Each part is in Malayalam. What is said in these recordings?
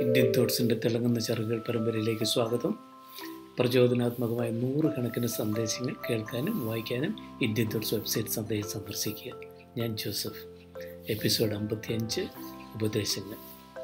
ഇന്ത്യൻ തോട്ട്സിൻ്റെ തിളങ്ങുന്ന ചെറുകൾ പരമ്പരയിലേക്ക് സ്വാഗതം പ്രചോദനാത്മകമായ നൂറുകണക്കിന് സന്ദേശങ്ങൾ കേൾക്കാനും വായിക്കാനും ഇന്ത്യൻ തോട്ട്സ് വെബ്സൈറ്റ് സന്ദേശം സന്ദർശിക്കുക ഞാൻ ജോസഫ് എപ്പിസോഡ് അമ്പത്തിയഞ്ച് ഉപദേശങ്ങൾ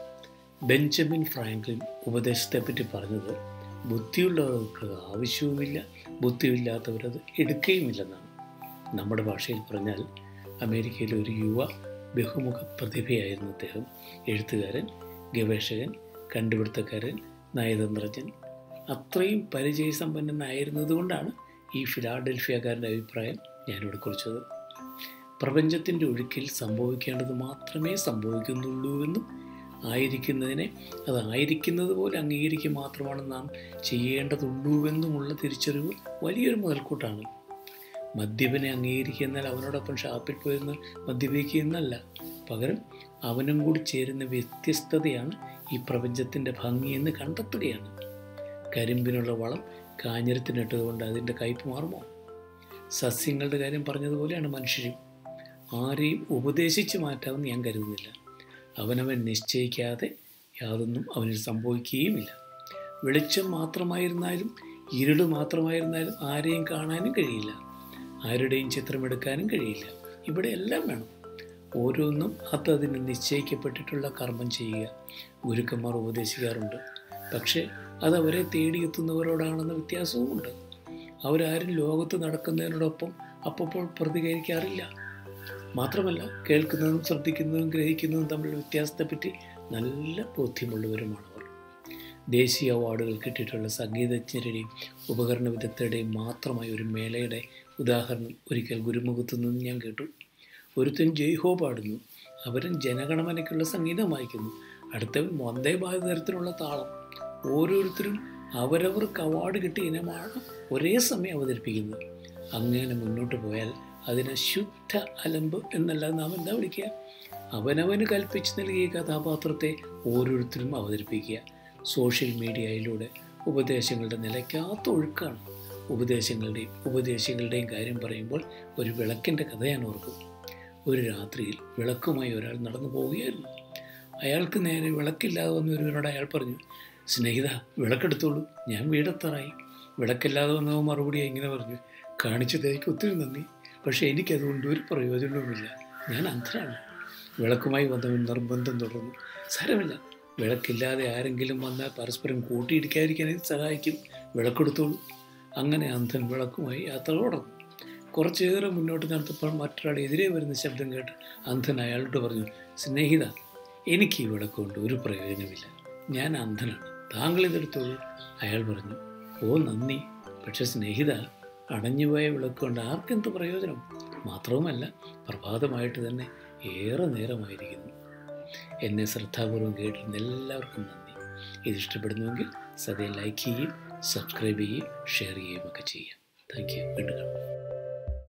ബെഞ്ചമിൻ ഫ്രാങ്ക്ലിൻ ഉപദേശത്തെപ്പറ്റി പറഞ്ഞത് ബുദ്ധിയുള്ളവർക്ക് ആവശ്യവുമില്ല ബുദ്ധിയില്ലാത്തവരത് എടുക്കുകയുമില്ലെന്നാണ് നമ്മുടെ ഭാഷയിൽ പറഞ്ഞാൽ അമേരിക്കയിലെ ഒരു യുവ ബഹുമുഖ പ്രതിഭയായിരുന്നു അദ്ദേഹം എഴുത്തുകാരൻ ഗവേഷകൻ കണ്ടുപിടുത്തക്കാരൻ നയതന്ത്രജ്ഞൻ അത്രയും പരിചയസമ്പന്നനായിരുന്നത് കൊണ്ടാണ് ഈ ഫിലാഡൽഫിയക്കാരൻ്റെ അഭിപ്രായം ഞാനിവിടെ കുറിച്ചത് പ്രപഞ്ചത്തിൻ്റെ ഒഴുക്കിൽ സംഭവിക്കേണ്ടത് മാത്രമേ സംഭവിക്കുന്നുള്ളൂവെന്നും ആയിരിക്കുന്നതിനെ അത് ആയിരിക്കുന്നത് പോലെ അംഗീകരിക്കുക മാത്രമാണ് നാം ചെയ്യേണ്ടതുള്ളൂവെന്നുമുള്ള തിരിച്ചറിവ് വലിയൊരു മുതൽക്കൂട്ടാണ് മദ്യപനെ അംഗീകരിക്കുക എന്നാൽ അവനോടൊപ്പം ഷാപ്പിൽ പോയിരുന്ന് മദ്യപിക്കുക എന്നല്ല പകരം അവനും കൂടി ചേരുന്ന വ്യത്യസ്തതയാണ് ഈ പ്രപഞ്ചത്തിൻ്റെ ഭംഗിയെന്ന് കണ്ടെത്തുകയാണ് കരിമ്പിനുള്ള വളം കാഞ്ഞിരത്തിനിട്ടതുകൊണ്ട് അതിൻ്റെ കയ്പ് മാറുമോ സസ്യങ്ങളുടെ കാര്യം പറഞ്ഞതുപോലെയാണ് മനുഷ്യരും ആരെയും ഉപദേശിച്ച് മാറ്റാമെന്ന് ഞാൻ കരുതുന്നില്ല അവനവൻ നിശ്ചയിക്കാതെ യാതൊന്നും അവനിൽ സംഭവിക്കുകയുമില്ല വെളിച്ചം മാത്രമായിരുന്നാലും ഇരുട് മാത്രമായിരുന്നാലും ആരെയും കാണാനും കഴിയില്ല ആരുടെയും ചിത്രമെടുക്കാനും കഴിയില്ല ഇവിടെ എല്ലാം വേണം ഓരോന്നും അതതിന് നിശ്ചയിക്കപ്പെട്ടിട്ടുള്ള കർമ്മം ചെയ്യുക ഗുരുക്കന്മാർ ഉപദേശിക്കാറുണ്ട് പക്ഷേ അത് അവരെ തേടിയെത്തുന്നവരോടാണെന്ന വ്യത്യാസവുമുണ്ട് അവരാരും ലോകത്ത് നടക്കുന്നതിനോടൊപ്പം അപ്പോൾ പ്രതികരിക്കാറില്ല മാത്രമല്ല കേൾക്കുന്നതും ശ്രദ്ധിക്കുന്നതും ഗ്രഹിക്കുന്നതും തമ്മിലുള്ള വ്യത്യാസത്തെപ്പറ്റി നല്ല ബോധ്യമുള്ളവരുമാണ് അവർ ദേശീയ അവാർഡുകൾ കിട്ടിയിട്ടുള്ള സംഗീതജ്ഞരുടെയും ഉപകരണ വിദഗ്ധരുടെയും മാത്രമായ ഒരു മേളയുടെ ഉദാഹരണം ഒരിക്കൽ ഗുരുമുഖത്തു നിന്ന് ഞാൻ കേട്ടു ഒരുത്തൻ ജയ്ഹോ പാടുന്നു അവരൻ ജനഗണമനയ്ക്കുള്ള സംഗീതം വായിക്കുന്നു അടുത്തവൻ വന്ദേ ഭാരതരത്തിനുള്ള താളം ഓരോരുത്തരും അവരവർക്ക് അവാർഡ് കിട്ടിയ ഇനമാണ് ഒരേ സമയം അവതരിപ്പിക്കുന്നത് അങ്ങനെ മുന്നോട്ട് പോയാൽ അതിനെ ശുദ്ധ അലമ്പ് എന്നല്ല നാം എന്താ വിളിക്കുക അവനവന് കൽപ്പിച്ച് നൽകിയ കഥാപാത്രത്തെ ഓരോരുത്തരും അവതരിപ്പിക്കുക സോഷ്യൽ മീഡിയയിലൂടെ ഉപദേശങ്ങളുടെ നിലയ്ക്കാത്ത ഒഴുക്കാണ് ഉപദേശങ്ങളുടെയും ഉപദേശങ്ങളുടെയും കാര്യം പറയുമ്പോൾ ഒരു വിളക്കിൻ്റെ കഥ ഞാൻ ഓർക്കും ഒരു രാത്രിയിൽ വിളക്കുമായി ഒരാൾ നടന്നു പോവുകയായിരുന്നു അയാൾക്ക് നേരെ വിളക്കില്ലാതെ വന്ന ഒരുവനോട് അയാൾ പറഞ്ഞു സ്നേഹിത വിളക്കെടുത്തോളൂ ഞാൻ വീടെത്താറായി വിളക്കില്ലാതെ വന്നവ മറുപടി ഇങ്ങനെ പറഞ്ഞു കാണിച്ചതേക്ക് ഒത്തിരി നന്ദി പക്ഷേ എനിക്കതുകൊണ്ട് ഒരു പ്രയോജനവുമില്ല ഞാൻ അന്ധനാണ് വിളക്കുമായി വന്നവൻ നിർബന്ധം തുടർന്നു സാരമില്ല വിളക്കില്ലാതെ ആരെങ്കിലും വന്നാൽ പരസ്പരം കൂട്ടിയിടിക്കാതിരിക്കാൻ ഇത് സഹായിക്കും വിളക്കെടുത്തോളൂ അങ്ങനെ അന്ധൻ വിളക്കുമായി യാത്ര തുടർന്നു കുറച്ചേറെ മുന്നോട്ട് നടത്തപ്പോൾ മറ്റൊരാൾ എതിരെ വരുന്ന ശബ്ദം കേട്ട് അന്ധൻ അയാളോട് പറഞ്ഞു സ്നേഹിത എനിക്ക് ഈ വിളക്കുകൊണ്ട് ഒരു പ്രയോജനമില്ല ഞാൻ അന്ധനാണ് താങ്കൾ ഇതെടുത്തോളൂ അയാൾ പറഞ്ഞു ഓ നന്ദി പക്ഷെ സ്നേഹിത അടഞ്ഞുപോയ വിളക്കുകൊണ്ട് ആർക്കെന്ത് പ്രയോജനം മാത്രവുമല്ല പ്രഭാതമായിട്ട് തന്നെ ഏറെ നേരമായിരിക്കുന്നു എന്നെ ശ്രദ്ധാപൂർവം കേട്ടിരുന്ന എല്ലാവർക്കും നന്ദി ഇത് ഇഷ്ടപ്പെടുന്നുവെങ്കിൽ സദയം ലൈക്ക് ചെയ്യുകയും സബ്സ്ക്രൈബ് ചെയ്യുകയും ഷെയർ ചെയ്യുകയും ഒക്കെ ചെയ്യാം താങ്ക് യു വീണ്ടും കാണാം